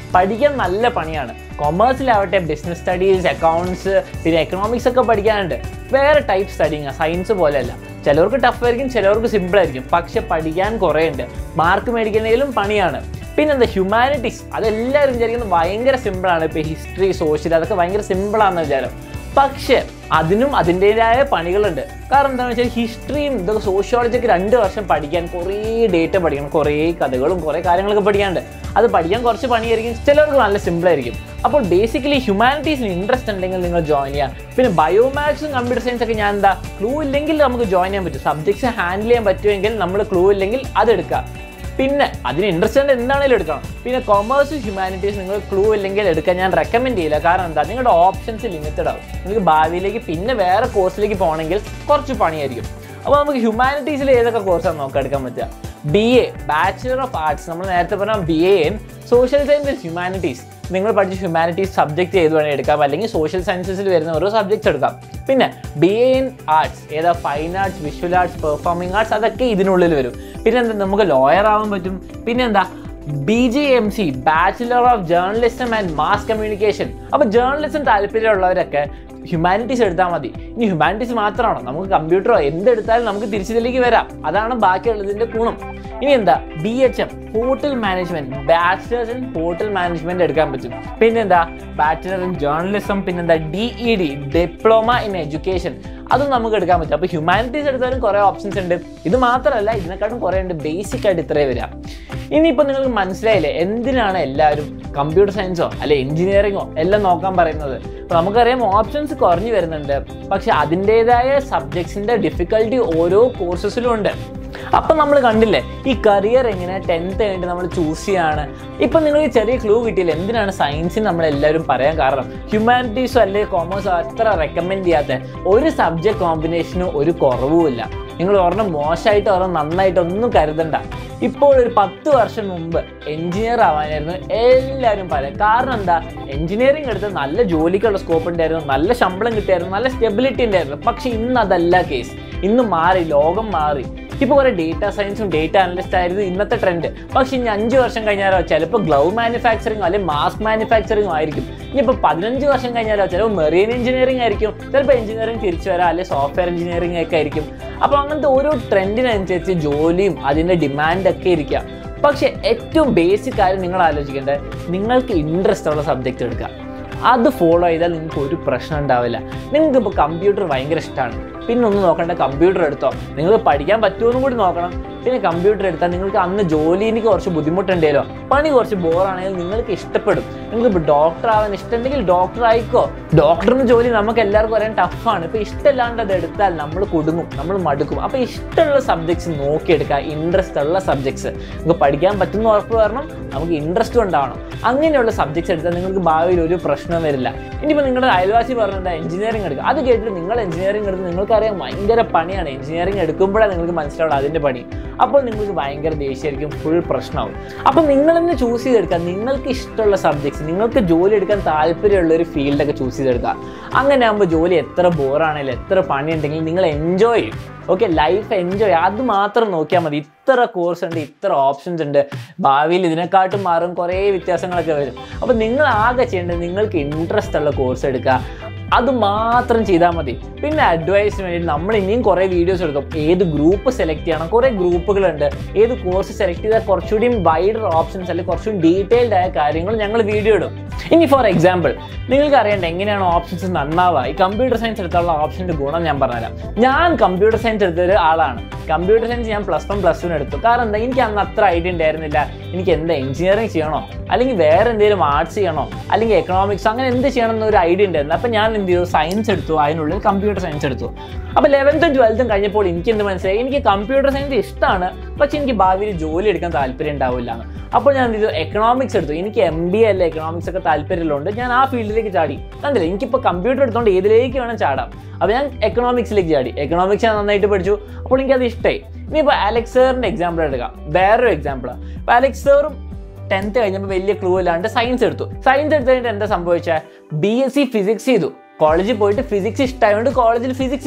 പഠിക്കാൻ നല്ല പണിയാണ് കൊമേഴ്സിലാവട്ടെ ബിസിനസ് സ്റ്റഡീസ് അക്കൗണ്ട്സ് പിന്നെ എക്കണോമിക്സ് ഒക്കെ പഠിക്കാനുണ്ട് വേറെ ടൈപ്പ് സ്റ്റഡിങ് സയൻസ് പോലെയല്ല ചിലവർക്ക് ടഫ് ആയിരിക്കും ചിലവർക്ക് സിമ്പിൾ ആയിരിക്കും പക്ഷെ പഠിക്കാൻ കുറേ ഉണ്ട് മാർക്ക് മേടിക്കുന്നതിലും പണിയാണ് പിന്നെന്താ ഹ്യൂമാനിറ്റീസ് അതെല്ലാവരും വിചാരിക്കുന്നത് ഭയങ്കര സിമ്പിളാണ് ഇപ്പോൾ ഹിസ്റ്ററി സോഷ്യൽ അതൊക്കെ ഭയങ്കര സിമ്പിളാണെന്ന് വിചാരം പക്ഷേ അതിനും അതിൻ്റെതായ പണികളുണ്ട് കാരണം എന്താണെന്ന് വെച്ചാൽ ഹിസ്റ്ററിയും ഇതൊക്കെ സോഷ്യോളജിയൊക്കെ രണ്ട് വർഷം പഠിക്കാൻ കുറേ ഡേറ്റ പഠിക്കണം കുറേ കഥകളും കുറേ കാര്യങ്ങളൊക്കെ പഠിക്കാനുണ്ട് അത് പഠിക്കാൻ കുറച്ച് പണിയായിരിക്കും ചിലർക്ക് നല്ല സിമ്പിൾ ആയിരിക്കും അപ്പോൾ ബേസിക്കലി ഹ്യൂമാനിറ്റീസിന് ഇൻട്രസ്റ്റ് ഉണ്ടെങ്കിൽ നിങ്ങൾ ജോയിൻ ചെയ്യാം പിന്നെ ബയോമാത്സും കമ്പ്യൂട്ടർ സയൻസ് ഒക്കെ ഞാൻ എന്താ ക്ലൂ ഇല്ലെങ്കിൽ നമുക്ക് ജോയിൻ ചെയ്യാൻ പറ്റും സബ്ജക്ട്സ് ഹാൻഡിൽ ചെയ്യാൻ പറ്റുമെങ്കിൽ നമ്മൾ ക്ലൂ ഇല്ലെങ്കിൽ അതെടുക്കുക പിന്നെ അതിന് ഇൻട്രസ്റ്റ് ഉണ്ട് എന്താണെങ്കിലും എടുക്കണം പിന്നെ കൊമേഴ്സ് ഹ്യൂമാനിറ്റീസ് നിങ്ങൾ ക്ലൂ ഇല്ലെങ്കിൽ എടുക്കാൻ ഞാൻ റെക്കമെൻഡ് ചെയ്യില്ല കാരണം എന്താ നിങ്ങളുടെ ഓപ്ഷൻസ് ലിമിറ്റഡ് ആവും നിങ്ങൾക്ക് ഭാവിയിലേക്ക് പിന്നെ വേറെ കോഴ്സിലേക്ക് പോകണമെങ്കിൽ കുറച്ച് പണിയായിരിക്കും അപ്പോൾ നമുക്ക് ഹ്യൂമാനിറ്റീസിൽ ഏതൊക്കെ കോഴ്സാണ് നോക്കാം എടുക്കാൻ പറ്റുക B A bachelor of arts നമ്മൾ നേരത്തെ പറഞ്ഞ B A in social science humanities നിങ്ങൾ പഠിച്ച ഹ്യൂമാനിറ്റീസ് സബ്ജക്റ്റ് ഏത് വേണമെങ്കിൽ എടുക്കാം അല്ലെങ്കിൽ സോഷ്യൽ സയൻസസിൽ വരുന്ന ഓരോ സബ്ജക്ട്സ് എടുക്കാം പിന്നെ ബി എ ഇൻ ആർട്സ് ഏതാ fine arts visual arts performing arts അതൊക്കെ ഇതിനുള്ളിൽ വരും പിന്നെ എന്താ നമുക്ക് ലോയർ ആവാൻ പറ്റും പിന്നെ എന്താ B J M C bachelor of journalism and mass communication അപ്പോൾ ജേർണലിസം താല്പര്യമുള്ളവരൊക്കെ ഹ്യൂമാനിറ്റീസ് എടുത്താൽ മതി ഇനി ഹ്യൂമാനിറ്റീസ് മാത്രമാണോ നമുക്ക് കമ്പ്യൂട്ടറോ എന്തെടുത്താലും നമുക്ക് തിരിച്ചതിലേക്ക് വരാം അതാണ് ബാക്കിയുള്ളതിൻ്റെ ഗുണം ഇനി എന്താ B H M hotel management bachelors in hotel management എടുക്കാൻ പറ്റും പിന്നെന്താ ബാച്ചിലർ ഇൻ ജേർണലിസം പിന്നെന്താ D E D diploma in education അതും നമുക്ക് എടുക്കാൻ പറ്റും അപ്പോൾ ഹ്യൂമാനിറ്റീസ് എടുത്താലും കുറേ ഓപ്ഷൻസ് ഉണ്ട് ഇത് മാത്രമല്ല ഇതിനെക്കാട്ടും കുറേ ഉണ്ട് ബേസിക് ആയിട്ട് ഇത്രേ വരാം ഇനിയിപ്പോൾ നിങ്ങൾക്ക് മനസ്സിലായില്ലേ എന്തിനാണ് എല്ലാവരും കമ്പ്യൂട്ടർ സയൻസോ അല്ലെ എഞ്ചിനീയറിങ്ങോ എല്ലാം നോക്കാൻ പറയുന്നത് അപ്പോൾ നമുക്കറിയാം ഓപ്ഷൻസ് കുറഞ്ഞു വരുന്നുണ്ട് പക്ഷെ അതിൻ്റെതായ സബ്ജക്ട്സിൻ്റെ ഡിഫിക്കൽട്ടി ഓരോ കോഴ്സസിലും ഉണ്ട് അപ്പം നമ്മൾ കണ്ടില്ലേ ഈ കരിയർ എങ്ങനെ ടെൻത്ത് കഴിഞ്ഞിട്ട് നമ്മൾ ചൂസ് ചെയ്യാണ് ഇപ്പം നിങ്ങൾക്ക് ചെറിയ ക്ലൂ കിട്ടിയില്ല എന്തിനാണ് സയൻസിന് നമ്മൾ എല്ലാവരും പറയാൻ കാരണം ഹ്യൂമാനിറ്റീസോ അല്ലെങ്കിൽ കോമേഴ്സോ അത്ര റെക്കമെൻഡ് ചെയ്യാത്ത ഒരു സബ്ജക്ട് കോമ്പിനേഷനും ഒരു കുറവുമില്ല നിങ്ങൾ ഒരെണ്ണം മോശമായിട്ട് ഒരെണ്ണം നന്നായിട്ട് ഒന്നും കരുതണ്ട ഇപ്പോൾ ഒരു പത്ത് വർഷം മുമ്പ് എഞ്ചിനീയർ ആവാനായിരുന്നു എല്ലാവരും പറയാം കാരണം എന്താ എഞ്ചിനീയറിംഗ് എടുത്ത് നല്ല ജോലിക്കുള്ള സ്കോപ്പ് ഉണ്ടായിരുന്നു നല്ല ശമ്പളം കിട്ടിയായിരുന്നു നല്ല സ്റ്റെബിലിറ്റി ഉണ്ടായിരുന്നു പക്ഷെ ഇന്ന് അതല്ല കേസ് ഇന്ന് മാറി ലോകം മാറി ഇപ്പോൾ കുറേ ഡേറ്റ സയൻസും ഡേറ്റ അനലിസ്റ്റ് ആയിരുന്നു ഇന്നത്തെ ട്രെൻഡ് പക്ഷെ ഇനി അഞ്ച് വർഷം കഴിഞ്ഞാലോ ചിലപ്പോൾ ഗ്ലൗ മാനുഫാക്ചറിങ്ങോ അല്ലെങ്കിൽ മാസ്ക് മാനുഫാക്ചറിങ്ങോ ആയിരിക്കും ഇനിയിപ്പോൾ പതിനഞ്ച് വർഷം കഴിഞ്ഞാലോ ചിലപ്പോൾ മെറീൻ എഞ്ചിനീയറിംഗ് ആയിരിക്കും ചിലപ്പോൾ എഞ്ചിനീയറിംഗ് തിരിച്ചു വരാം അല്ലെങ്കിൽ സോഫ്റ്റ്വെയർ എഞ്ചിനീയറിംഗ് ഒക്കെ ആയിരിക്കും അപ്പോൾ അങ്ങനത്തെ ഓരോ ട്രെൻഡിനനുസരിച്ച് ജോലിയും അതിൻ്റെ ഡിമാൻഡ് ഒക്കെ ഇരിക്കുക പക്ഷേ ഏറ്റവും ബേസിക് കാര്യം നിങ്ങൾ ആലോചിക്കേണ്ടത് നിങ്ങൾക്ക് ഇൻട്രസ്റ്റ് ഉള്ള സബ്ജക്റ്റ് എടുക്കുക അത് ഫോളോ ചെയ്താൽ നിങ്ങൾക്ക് ഒരു പ്രശ്നം ഉണ്ടാവില്ല നിങ്ങൾക്ക് ഇപ്പോൾ കമ്പ്യൂട്ടർ ഭയങ്കര ഇഷ്ടമാണ് പിന്നെ ഒന്നും നോക്കണ്ട കമ്പ്യൂട്ടർ എടുത്തോ നിങ്ങൾ പഠിക്കാൻ പറ്റുമെന്നും കൂടി നോക്കണം പിന്നെ കമ്പ്യൂട്ടർ എടുത്താൽ നിങ്ങൾക്ക് അന്ന് ജോലിക്ക് കുറച്ച് ബുദ്ധിമുട്ടുണ്ടല്ലോ പണി കുറച്ച് ബോറാണെങ്കിൽ നിങ്ങൾക്ക് ഇഷ്ടപ്പെടും നിങ്ങൾക്ക് ഇപ്പോൾ ഡോക്ടർ ആവാൻ ഇഷ്ടമുണ്ടെങ്കിൽ ഡോക്ടർ ആയിക്കോ ഡോക്ടറിന് ജോലി നമുക്ക് എല്ലാവർക്കും അറിയാൻ ടഫാണ് ഇപ്പോൾ ഇഷ്ടമില്ലാണ്ട് അത് എടുത്താൽ നമ്മൾ കുടുങ്ങും നമ്മൾ മടുക്കും അപ്പോൾ ഇഷ്ടമുള്ള സബ്ജക്ട്സ് നോക്കിയെടുക്കുക ഇൻട്രസ്റ്റ് ഉള്ള സബ്ജക്ട്സ് നിങ്ങൾക്ക് പഠിക്കാൻ പറ്റുന്ന ഉറപ്പ് വരണം നമുക്ക് ഇൻട്രസ്റ്റും ഉണ്ടാവണം അങ്ങനെയുള്ള സബ്ജക്ട്സ് എടുത്താൽ നിങ്ങൾക്ക് ഭാവിയിൽ ഒരു പ്രശ്നം വരില്ല ഇനിയിപ്പോൾ നിങ്ങളുടെ അയൽവാസി പറഞ്ഞത് എഞ്ചിനീയറിംഗ് എടുക്കുക അത് കേട്ടിട്ട് നിങ്ങൾ എഞ്ചിനീയറിംഗ് എടുത്ത് നിങ്ങൾക്കറിയാം ഭയങ്കര പണിയാണ് എഞ്ചിനീയറിംഗ് എടുക്കുമ്പോഴാണ് നിങ്ങൾക്ക് മനസ്സിലാവുള്ളൂ അതിൻ്റെ പണി അപ്പോൾ നിങ്ങൾക്ക് ഭയങ്കര ദേഷ്യമായിരിക്കും ഫുൾ പ്രശ്നമാവും അപ്പോൾ നിങ്ങൾ തന്നെ ചൂസ് ചെയ്തെടുക്കുക നിങ്ങൾക്ക് ഇഷ്ടമുള്ള സബ്ജക്ട്സ് നിങ്ങൾക്ക് ജോലി എടുക്കാൻ താല്പര്യമുള്ള ഒരു ഫീൽഡൊക്കെ ചൂസ് ചെയ്തെടുക്കുക അങ്ങനെ ആകുമ്പോൾ ജോലി എത്ര ബോറാണെങ്കിലും എത്ര പണിയുണ്ടെങ്കിലും നിങ്ങൾ എൻജോയ് ചെയ്യും ഓക്കെ ലൈഫ് എൻജോയ് അത് മാത്രം നോക്കിയാൽ മതി ഇത്ര കോഴ്സ് ഉണ്ട് ഇത്ര ഓപ്ഷൻസ് ഉണ്ട് ഭാവിയിൽ ഇതിനെക്കാട്ടും മാറും കുറേ വ്യത്യാസങ്ങളൊക്കെ വരും അപ്പോൾ നിങ്ങൾ ആകെ ചെയ്യേണ്ടത് നിങ്ങൾക്ക് ഇൻട്രസ്റ്റ് ഉള്ള കോഴ്സ് എടുക്കുക അത് മാത്രം ചെയ്താൽ മതി പിന്നെ അഡ്വൈസിന് വേണ്ടി നമ്മൾ ഇനിയും കുറേ വീഡിയോസ് എടുക്കും ഏത് ഗ്രൂപ്പ് സെലക്ട് ചെയ്യണം കുറേ ഗ്രൂപ്പുകളുണ്ട് ഏത് കോഴ്സ് സെലക്ട് ചെയ്താൽ കുറച്ചുകൂടിയും വൈഡർ ഓപ്ഷൻസ് അല്ലെങ്കിൽ കുറച്ചുകൂടി ഡീറ്റെയിൽഡ് ആയ കാര്യങ്ങൾ ഞങ്ങൾ വീഡിയോ ഇടും ഇനി ഫോർ എക്സാമ്പിൾ നിങ്ങൾക്ക് അറിയേണ്ട എങ്ങനെയാണ് ഓപ്ഷൻസ് നന്നാവുക ഈ കമ്പ്യൂട്ടർ സയൻസ് എടുത്തുള്ള ഓപ്ഷൻ്റെ ഗുണം ഞാൻ പറഞ്ഞുതരാം ഞാൻ കമ്പ്യൂട്ടർ സയൻസ് എടുത്തൊരു ആളാണ് കമ്പ്യൂട്ടർ സയൻസ് ഞാൻ പ്ലസ് വൺ പ്ലസ് ടു എടുത്തു കാരണം എന്താ എനിക്ക് അന്ന് അത്ര ഐഡിയ ഉണ്ടായിരുന്നില്ല എനിക്ക് എന്താ എഞ്ചിനീയറിംഗ് ചെയ്യണോ അല്ലെങ്കിൽ വേറെ എന്തെങ്കിലും ആർട്സ് ചെയ്യണോ അല്ലെങ്കിൽ എക്കണോമിക്സ് അങ്ങനെ എന്ത് ചെയ്യണം എന്നൊരു ഐഡിയ ഉണ്ടായിരുന്നു അപ്പം ഞാൻ എന്ത് ചെയ്തു സയൻസ് എടുത്തു അതിനുള്ളിൽ കമ്പ്യൂട്ടർ സയൻസ് എടുത്തു അപ്പോൾ ലെവൻത്തും ട്വൽത്തും കഴിഞ്ഞപ്പോൾ എനിക്ക് എന്ത് മനസ്സിലായി എനിക്ക് കമ്പ്യൂട്ടർ സയൻസ് ഇഷ്ടമാണ് പക്ഷെ എനിക്ക് ഭാവിയിൽ ജോലി എടുക്കാൻ താല്പര്യം ഉണ്ടാവില്ല എന്ന് അപ്പോൾ ഞാൻ എന്ത് ചെയ്തു എക്കണോമിക്സ് എടുത്തു എനിക്ക് എം ബി അല്ല എക്കണോമിക്സ് ഒക്കെ താല്പര്യമുള്ളതുകൊണ്ട് ഞാൻ ആ ഫീൽഡിലേക്ക് ചാടി കണ്ടില്ല എനിക്കിപ്പോൾ കമ്പ്യൂട്ടർ എടുത്തുകൊണ്ട് ഏതിലേക്ക് വേണം ചാടാം അപ്പോൾ ഞാൻ എക്കണോമിക്സിലേക്ക് ചാടി എക്കണോമിക്സ് ഞാൻ നന്നായിട്ട് പഠിച്ചു അപ്പോൾ എനിക്കത് ഇഷ്ടമായി ഇനിയിപ്പോൾ അലക്സറിൻ്റെ എക്സാമ്പിൾ എടുക്കാം വേറൊരു എക്സാമ്പിളാണ് അപ്പോൾ അലക്സറും ടെൻത്ത് കഴിഞ്ഞപ്പോൾ വലിയ ക്ലൂ ഇല്ലാണ്ട് സയൻസ് എടുത്തു സയൻസ് എടുത്തു കഴിഞ്ഞിട്ട് എന്താ സംഭവിച്ചത് ബി എസ് സി ഫിസിക്സ് ചെയ്തു കോളേജിൽ പോയിട്ട് ഫിസിക്സ് ഇഷ്ടമായതുകൊണ്ട് കോളേജിൽ ഫിസിക്സ് ചെയ്തു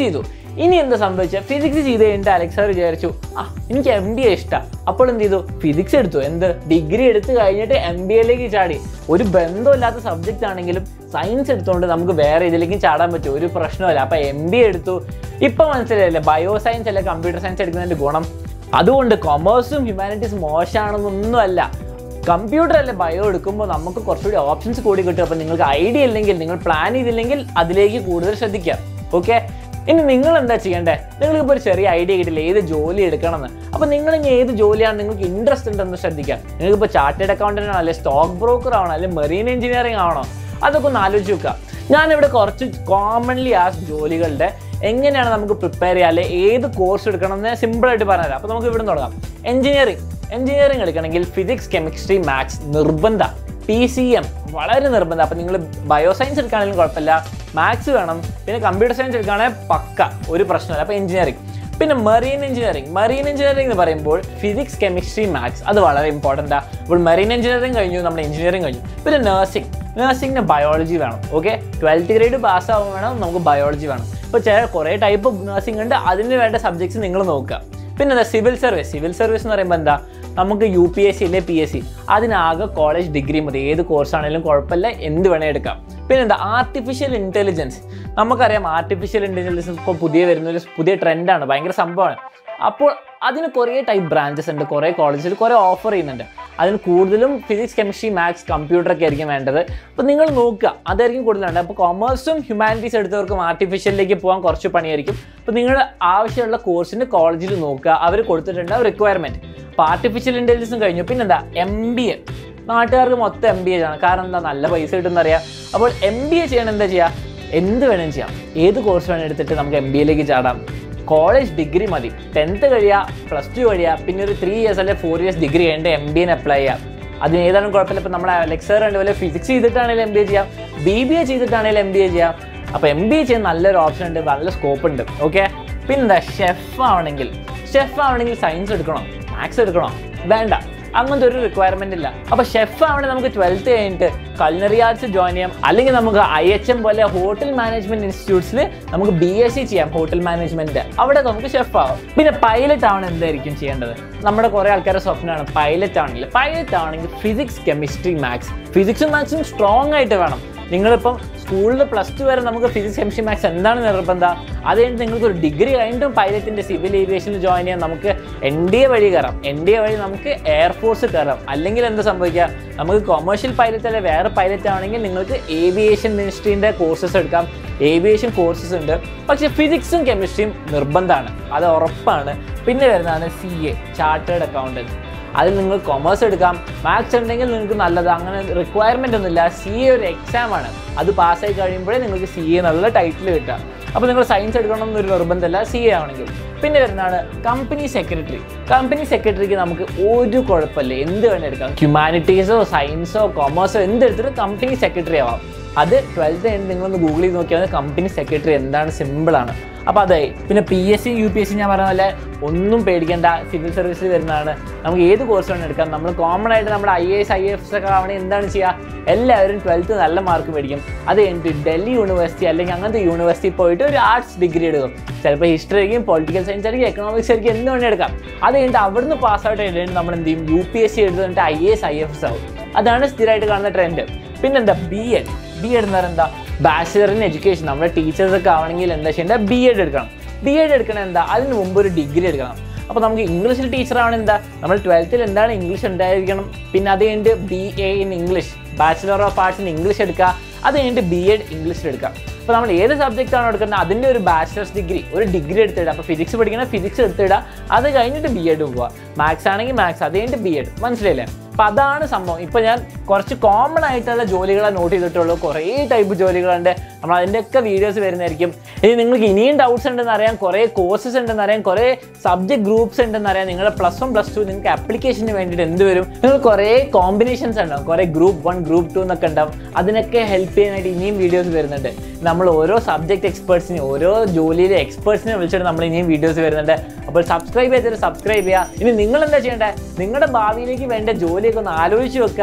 ഇനി എന്താ സംഭവിച്ചത് ഫിസിക്സ് ചെയ്ത് കഴിഞ്ഞിട്ട് അലക്സർ വിചാരിച്ചു ആ എനിക്ക് എം ബി എ ഇഷ്ടമാണ് അപ്പോൾ എന്ത് ചെയ്തു ഫിസിക്സ് എടുത്തു എന്ത് ഡിഗ്രി എടുത്ത് കഴിഞ്ഞിട്ട് എം ബി എയിലേക്ക് ചാടി ഒരു ബന്ധമില്ലാത്ത സബ്ജക്റ്റ് ആണെങ്കിലും സയൻസ് എടുത്തുകൊണ്ട് നമുക്ക് വേറെ ഇതിലേക്കും ചാടാൻ പറ്റും ഒരു പ്രശ്നമല്ല അപ്പോൾ എം ബി എ എടുത്തു ഇപ്പം മനസ്സിലായില്ലേ ബയോ സയൻസ് അല്ലെ കമ്പ്യൂട്ടർ സയൻസ് എടുക്കുന്നതിൻ്റെ ഗുണം അതുകൊണ്ട് കൊമേഴ്സും ഹ്യൂമാനിറ്റീസും മോശമാണെന്നൊന്നുമല്ല കമ്പ്യൂട്ടർ അല്ലെ ബയോ എടുക്കുമ്പോൾ നമുക്ക് കുറച്ചുകൂടി ഓപ്ഷൻസ് കൂടി കിട്ടും അപ്പോൾ നിങ്ങൾക്ക് ഐഡിയ ഇല്ലെങ്കിൽ നിങ്ങൾ പ്ലാൻ ചെയ്തില്ലെങ്കിൽ അതിലേക്ക് കൂടുതൽ ശ്രദ്ധിക്കാം ഓക്കെ ഇനി നിങ്ങൾ എന്താ ചെയ്യേണ്ടത് നിങ്ങൾക്ക് ഇപ്പോൾ ഒരു ചെറിയ ഐഡിയ കിട്ടില്ല ഏത് ജോലി എടുക്കണമെന്ന് അപ്പോൾ നിങ്ങൾ ഇനി ഏത് ജോലിയാണ് നിങ്ങൾക്ക് ഇൻട്രസ്റ്റ് ഉണ്ടെന്ന് ശ്രദ്ധിക്കാം നിങ്ങൾക്ക് ഇപ്പോൾ ചാർട്ടേഡ് അക്കൗണ്ടന്റ് ആണോ അല്ലെങ്കിൽ സ്റ്റോക്ക് ബ്രോക്കർ ആണോ അല്ലെങ്കിൽ മെറീൻ എഞ്ചിനീയറിംഗ് ആണോ അതൊക്കെ ഒന്ന് ആലോചിച്ച് നോക്കുക ഞാനിവിടെ കുറച്ച് കോമൺലി ആ ജോലികളുടെ എങ്ങനെയാണ് നമുക്ക് പ്രിപ്പയർ ചെയ്യുക അല്ലെങ്കിൽ ഏത് കോഴ്സ് എടുക്കണം എന്ന് സിമ്പിളായിട്ട് പറഞ്ഞുതരാം അപ്പോൾ നമുക്ക് ഇവിടെ തുടങ്ങാം എഞ്ചിനീയറിംഗ് എഞ്ചിനീയറിംഗ് എടുക്കണമെങ്കിൽ ഫിസിക്സ് കെമിസ്ട്രി മാത്സ് നിർബന്ധ പി സി എം വളരെ നിർബന്ധം അപ്പം നിങ്ങൾ ബയോ സയൻസ് എടുക്കുകയാണെങ്കിലും കുഴപ്പമില്ല മാത്സ് വേണം പിന്നെ കമ്പ്യൂട്ടർ സയൻസ് എടുക്കുകയാണെങ്കിൽ പക്ക ഒരു പ്രശ്നമില്ല അപ്പോൾ എഞ്ചിനീയറിംഗ് പിന്നെ മെറീൻ എഞ്ചിനീയറിംഗ് മെറീൻ എഞ്ചിനീയറിംഗ് എന്ന് പറയുമ്പോൾ ഫിസിക്സ് കെമിസ്ട്രി മാത്സ് അത് വളരെ ഇമ്പോർട്ടൻ്റ് ആണ് അപ്പോൾ മെറീൻ എഞ്ചിനീയറിംഗ് കഴിഞ്ഞു നമ്മുടെ എഞ്ചിനീയറിംഗ് കഴിഞ്ഞു പിന്നെ നഴ്സിംഗ് നഴ്സിംഗിന് ബയോളജി വേണം ഓക്കെ ട്വൽത്ത് ഗ്രേഡ് പാസ് ആവുമ്പോൾ വേണം നമുക്ക് ബയോളജി വേണം ഇപ്പോൾ ചില കുറേ ടൈപ്പ് നഴ്സിംഗ് ഉണ്ട് അതിന് വേണ്ട സബ്ജക്ട്സ് നിങ്ങൾ നോക്കുക പിന്നെ എന്താ സിവിൽ സർവീസ് സിവിൽ സർവീസ് എന്ന് പറയുമ്പോൾ എന്താ നമുക്ക് യു പി എസ് സി അല്ലെ പി എസ് സി അതിനാകെ കോളേജ് ഡിഗ്രി മതി ഏത് കോഴ്സ് ആണെങ്കിലും കുഴപ്പമില്ല എന്ത് വേണേൽ എടുക്കാം പിന്നെ എന്താ ആർട്ടിഫിഷ്യൽ ഇൻ്റലിജൻസ് നമുക്കറിയാം ആർട്ടിഫിഷ്യൽ ഇൻ്റലിജൻസ് ഇപ്പോൾ പുതിയ വരുന്ന ഒരു പുതിയ ട്രെൻഡാണ് ഭയങ്കര സംഭവമാണ് അപ്പോൾ അതിന് കുറേ ടൈപ്പ് ബ്രാഞ്ചസ് ഉണ്ട് കുറേ കോളേജിൽ കുറേ ഓഫർ ചെയ്യുന്നുണ്ട് അതിന് കൂടുതലും ഫിസിക്സ് കെമിസ്ട്രി മാത്സ് കമ്പ്യൂട്ടർ ഒക്കെ ആയിരിക്കും വേണ്ടത് അപ്പോൾ നിങ്ങൾ നോക്കുക അതായിരിക്കും കൂടുതലുണ്ട് അപ്പോൾ കൊമേഴ്സും ഹ്യൂമാനിറ്റീസ് എടുത്തവർക്കും ആർട്ടിഫിഷ്യലിലേക്ക് പോകാൻ കുറച്ച് പണിയായിരിക്കും അപ്പോൾ നിങ്ങളുടെ ആവശ്യമുള്ള കോഴ്സിന് കോളേജിൽ നോക്കുക അവർ കൊടുത്തിട്ടുണ്ട് റിക്വയർമെൻറ്റ് അപ്പോൾ ആർട്ടിഫിഷ്യൽ ഇൻ്റലിജൻസും കഴിഞ്ഞു പിന്നെന്താ എം ബി എ നാട്ടുകാർക്ക് മൊത്തം എം ബി എ ആണ് കാരണം എന്താ നല്ല പൈസ കിട്ടുമെന്നറിയാം അപ്പോൾ എം ബി എ ചെയ്യണം എന്താ ചെയ്യുക എന്ത് വേണമെങ്കിലും ചെയ്യാം ഏത് കോഴ്സ് വേണം എടുത്തിട്ട് നമുക്ക് എം ബി എയിലേക്ക് ചാടാം കോളേജ് ഡിഗ്രി മതി ടെൻത്ത് കഴിയുക പ്ലസ് ടു കഴിയുക പിന്നെ ഒരു ത്രീ ഇയേഴ്സ് അല്ലെങ്കിൽ ഫോർ ഇയേഴ്സ് ഡിഗ്രി കഴിഞ്ഞിട്ട് എം ബി എന് അപ്ലൈ ചെയ്യാം അതിന് ഏതാണ് കുഴപ്പമില്ല ഇപ്പം നമ്മുടെ ലെക്ചർ ഉണ്ട് പോലെ ഫിസിക്സ് ചെയ്തിട്ടാണെങ്കിലും എം ബി എ ചെയ്യാം ബി ബി എ ചെയ്തിട്ടാണെങ്കിലും എം ബി എ ചെയ്യാം അപ്പോൾ എം ബി എ ചെയ്യാൻ നല്ലൊരു ഓപ്ഷൻ ഉണ്ട് നല്ല സ്കോപ്പ് ഉണ്ട് ഓക്കെ പിന്നെന്താ ഷെഫ് ആവണമെങ്കിൽ ഷെഫ് ആവണമെങ്കിൽ സയൻസ് എടുക്കണോ മാത്സ് എടുക്കണോ വേണ്ട അങ്ങനത്തെ ഒരു റിക്വയർമെന്റ് ഇല്ല അപ്പൊ ഷെഫ് ആവണമെങ്കിൽ നമുക്ക് ട്വൽത്ത് കഴിഞ്ഞിട്ട് കൾണറി ആർട്സ് ജോയിൻ ചെയ്യാം അല്ലെങ്കിൽ നമുക്ക് ഐ എച്ച് എം പോലെ ഹോട്ടൽ മാനേജ്മെന്റ് ഇൻസ്റ്റിറ്റ്യൂട്ട്സിൽ നമുക്ക് ബി എസ് സി ചെയ്യാം ഹോട്ടൽ മാനേജ്മെന്റ് അവിടെ നമുക്ക് ഷെഫ് ആവാം പിന്നെ പൈലറ്റ് ആവണം എന്തായിരിക്കും ചെയ്യേണ്ടത് നമ്മുടെ കുറെ ആൾക്കാരുടെ സ്വപ്നമാണ് പൈലറ്റ് ആണെങ്കിൽ പൈലറ്റ് ആണെങ്കിൽ ഫിസിക്സ് കെമിസ്ട്രി മാത്സ് ഫിസിക്സും മാത്സും സ്ട്രോങ് ആയിട്ട് വേണം നിങ്ങളിപ്പം സ്കൂളിൽ പ്ലസ് ടു വരെ നമുക്ക് ഫിസിക്സ് കെമിസ്ട്രി മാത്സ് എന്താണ് നിർബന്ധം അത് കഴിഞ്ഞിട്ട് നിങ്ങൾക്ക് ഒരു ഡിഗ്രി കഴിഞ്ഞിട്ടും പൈലറ്റിൻ്റെ സിവിൽ ഏവിയേഷനിൽ ജോയിൻ ചെയ്യാൻ നമുക്ക് എൻ ഡി എ വഴി കയറാം എൻ ഡി എ വഴി നമുക്ക് എയർഫോഴ്സ് കയറാം അല്ലെങ്കിൽ എന്ത് സംഭവിക്കുക നമുക്ക് കൊമേഴ്ഷ്യൽ പൈലറ്റ് അല്ലെ വേറെ പൈലറ്റ് ആണെങ്കിൽ നിങ്ങൾക്ക് ഏവിയേഷൻ മിനിസ്ട്രീൻ്റെ കോഴ്സസ് എടുക്കാം ഏവിയേഷൻ കോഴ്സസ് ഉണ്ട് പക്ഷേ ഫിസിക്സും കെമിസ്ട്രിയും നിർബന്ധമാണ് അത് ഉറപ്പാണ് പിന്നെ വരുന്നതാണ് സി എ ചാർട്ടേഡ് അക്കൗണ്ടൻറ്റ് അതിൽ നിങ്ങൾ കൊമേഴ്സ് എടുക്കാം മാത്സ് ഉണ്ടെങ്കിൽ നിങ്ങൾക്ക് നല്ലത് അങ്ങനെ റിക്വയർമെൻ്റ് ഒന്നുമില്ല സി എ ഒരു എക്സാം ആണ് അത് പാസ്സായി കഴിയുമ്പോഴേ നിങ്ങൾക്ക് സി എ എന്നുള്ള ടൈറ്റിൽ കിട്ടുക അപ്പോൾ നിങ്ങൾ സയൻസ് എടുക്കണം എന്നൊരു നിർബന്ധമില്ല സി എ ആണെങ്കിൽ പിന്നെ വരുന്നതാണ് കമ്പനി സെക്രട്ടറി കമ്പനി സെക്രട്ടറിക്ക് നമുക്ക് ഒരു കുഴപ്പമില്ല എന്ത് വേണേൽ എടുക്കാം ഹ്യൂമാനിറ്റീസോ സയൻസോ കൊമേഴ്സോ എന്തെടുത്തിട്ട് കമ്പനി സെക്രട്ടറി ആവാം അത് ട്വൽത്ത് കഴിഞ്ഞ് നിങ്ങളൊന്ന് ഗൂഗിൾ ചെയ്ത് നോക്കിയാൽ കമ്പനി സെക്രട്ടറി എന്താണ് സിമ്പിളാണ് അപ്പോൾ അതെ പിന്നെ P S C U P S C ഞാൻ പറഞ്ഞ പോലെ ഒന്നും പേടിക്കേണ്ട സിവിൽ സർവീസിൽ വരുന്നതാണ് നമുക്ക് ഏത് കോഴ്സ് വേണം എടുക്കാം നമ്മൾ കോമൺ ആയിട്ട് നമ്മുടെ ഐ എസ് ഐ എഫ് ഒക്കെ ആവണേ എന്താണ് ചെയ്യുക എല്ലാവരും ട്വൽത്ത് നല്ല മാർക്ക് മേടിക്കും അത് കഴിഞ്ഞിട്ട് ഡൽഹി യൂണിവേഴ്സിറ്റി അല്ലെങ്കിൽ അങ്ങനത്തെ യൂണിവേഴ്സിറ്റി പോയിട്ട് ഒരു ആർട്സ് ഡിഗ്രി എടുക്കും ചിലപ്പോൾ ഹിസ്റ്ററി ആയിരിക്കും പൊളിറ്റിക്കൽ സയൻസ് ആയിരിക്കും എക്കണോമിക്സ് ആയിരിക്കും എന്ത് വേണേൽ എടുക്കാം അത് കഴിഞ്ഞിട്ട് അവിടുന്ന് പാസ് ഔട്ട് ചെയ്തിട്ട് നമ്മൾ എന്ത് ചെയ്യും യു പി എസ് സി എഴുതുന്നിട്ട് I S I F S ആവും അതാണ് സ്ഥിരമായിട്ട് കാണുന്ന ട്രെൻഡ് പിന്നെന്താ ബി എഡ് ബി എഡ് എന്ന് പറയുന്നത് എന്താ ബാച്ചിലർ ഇൻ എഡ്യൂക്കേഷൻ നമ്മുടെ ടീച്ചേഴ്സ് ഒക്കെ ആവണമെങ്കിൽ എന്താ ചെയ്യേണ്ടത് ബി എഡ് എടുക്കണം ബി എഡ് എടുക്കണം എന്താ അതിന് മുമ്പ് ഒരു ഡിഗ്രി എടുക്കണം അപ്പോൾ നമുക്ക് ഇംഗ്ലീഷിൽ ടീച്ചർ ആവണം എന്താ നമ്മൾ ട്വൽത്തിൽ എന്താണ് ഇംഗ്ലീഷ് ഉണ്ടായിരിക്കണം പിന്നെ അത് കഴിഞ്ഞിട്ട് B A in English bachelor of arts in English എടുക്കുക അത് കഴിഞ്ഞിട്ട് ബി എഡ് ഇംഗ്ലീഷിൽ എടുക്കുക അപ്പോൾ നമ്മൾ ഏത് സബ്ജക്റ്റ് ആണോ എടുക്കുന്നത് അതിൻ്റെ ഒരു ബാച്ചിലേഴ്സ് ഡിഗ്രി ഒരു ഡിഗ്രി എടുത്തിടുക അപ്പോൾ ഫിസിക്സ് പഠിക്കണ ഫിസിക്സ് എടുത്തിടുക അത് കഴിഞ്ഞിട്ട് ബി എഡ് പോവുക മാത്സ് ആണെങ്കിൽ മാത്സ് അത് കഴിഞ്ഞിട്ട് ബി എഡ് മനസ്സിലായില്ലേ അപ്പം അതാണ് സംഭവം ഇപ്പം ഞാൻ കുറച്ച് കോമൺ ആയിട്ടുള്ള ജോലികളെ നോട്ട് ചെയ്തിട്ടുള്ളൂ കുറേ ടൈപ്പ് ജോലികളുണ്ട് നമ്മൾ അതിൻ്റെയൊക്കെ വീഡിയോസ് വരുന്നതായിരിക്കും ഇനി നിങ്ങൾക്ക് ഇനിയും ഡൗട്ട്സ് ഉണ്ടെന്ന് അറിയാം കുറേ കോഴ്സസ് ഉണ്ടെന്ന് അറിയാം കുറേ സബ്ജക്ട് ഗ്രൂപ്പ്സ് ഉണ്ടെന്ന് അറിയാം നിങ്ങളുടെ പ്ലസ് വൺ പ്ലസ് ടു നിങ്ങൾക്ക് ആപ്ലിക്കേഷന് വേണ്ടിയിട്ട് എന്ത് വരും നിങ്ങൾ കുറേ കോമ്പിനേഷൻസ് ഉണ്ടാവും കുറേ ഗ്രൂപ്പ് വൺ ഗ്രൂപ്പ് ടു എന്നൊക്കെ ഉണ്ടാവും അതിനൊക്കെ ഹെൽപ്പ് ചെയ്യാനായിട്ട് ഇനിയും വീഡിയോസ് വരുന്നുണ്ട് നമ്മൾ ഓരോ സബ്ജക്ട് എക്സ്പേർട്സിനെ ഓരോ ജോലിയിലെ എക്സ്പേർട്സിനെ വിളിച്ചിട്ട് നമ്മൾ ഇനിയും വീഡിയോസ് വരുന്നുണ്ട് അപ്പോൾ സബ്സ്ക്രൈബ് ചെയ്തിട്ട് സബ്സ്ക്രൈബ് ചെയ്യുക ഇനി നിങ്ങൾ എന്താ ചെയ്യേണ്ടത് നിങ്ങളുടെ ഭാവിയിലേക്ക് വേണ്ട ജോലിയൊക്കെ ഒന്ന് ആലോചിച്ച് വെക്കുക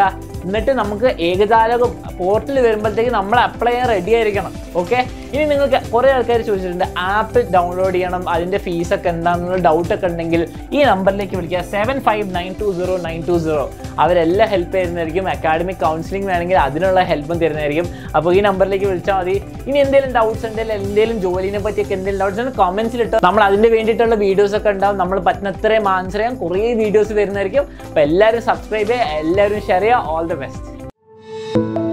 എന്നിട്ട് നമുക്ക് ഏകജാലകം പോർട്ടൽ വരുമ്പോഴത്തേക്ക് നമ്മൾ അപ്ലൈ ചെയ്യാൻ റെഡി ആയിരിക്കണം ഓക്കെ ഇനി നിങ്ങൾക്ക് കുറേ ആൾക്കാർ ചോദിച്ചിട്ടുണ്ട് ആപ്പ് ഡൗൺലോഡ് ചെയ്യണം അതിൻ്റെ ഫീസൊക്കെ എന്താണെന്നുള്ള ഡൗട്ടൊക്കെ ഉണ്ടെങ്കിൽ ഈ നമ്പറിലേക്ക് വിളിക്കുക seven five nine two zero nine two zero അവരെല്ലാം ഹെൽപ്പ് തരുന്നതായിരിക്കും അക്കാഡമിക് കൗൺസിലിംഗ് വേണമെങ്കിൽ അതിനുള്ള ഹെൽപ്പും തരുന്നതായിരിക്കും അപ്പോൾ ഈ നമ്പറിലേക്ക് വിളിച്ചാൽ മതി ഇനി എന്തെങ്കിലും ഡൗട്ട്സ് ഉണ്ടെങ്കിൽ എന്തെങ്കിലും ജോലിനെ പറ്റിയൊക്കെ എന്തെങ്കിലും ഡൗട്ട്സ് ഉണ്ടെങ്കിൽ കമൻസിൽ ഇട്ടോ നമ്മൾ അതിന് വേണ്ടിയിട്ടുള്ള വീഡിയോസ് ഒക്കെ ഉണ്ടാവും നമ്മൾ പറ്റുന്നത്രയും ആൻസർ ചെയ്യാൻ കുറേ വീഡിയോസ് വരുന്നതായിരിക്കും അപ്പോൾ എല്ലാവരും സബ്സ്ക്രൈബ് ചെയ്യുക എല്ലാവരും ഷെയർ ചെയ്യുക ഓൾ ദി ബെസ്റ്റ്